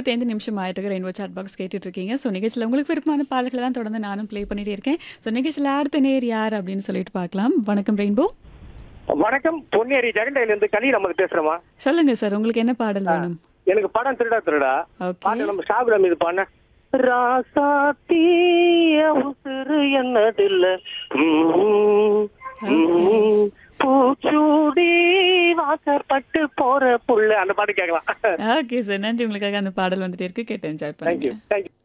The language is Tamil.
இருபத்தைந்து நிமிஷம் ஆயிட்டு ரெயின்போ சாட் பாக்ஸ் கேட்டுட்டு இருக்கீங்க ஸோ நிகழ்ச்சியில் உங்களுக்கு விருப்பமான பாடல்களை தான் தொடர்ந்து நானும் ப்ளே பண்ணிட்டே இருக்கேன் ஸோ நிகழ்ச்சியில் அடுத்த நேர் யார் அப்படின்னு சொல்லிட்டு பார்க்கலாம் வணக்கம் ரெயின்போ வணக்கம் பொன்னேரி ஜெகண்டையில இருந்து கலி நமக்கு பேசுறோமா சொல்லுங்க சார் உங்களுக்கு என்ன பாடல் வேணும் எனக்கு படம் திருடா திருடா ஓகே பாட்டு நம்ம ஷாகுல மீது பாடின ராசாத்திய உசுறு என்னதில்ல ம், ம், பூச்சூடி வாசப்பட்டு போற புள்ள அந்த பாட்டு கேட்கலாம் ஓகே சார் நன்றி உங்களுக்காக அந்த பாடல் வந்துட்டே இருக்கு கேட்டு என்ஜாய் தேங்க்யூ பண்ணுங்க தேங்க்யூ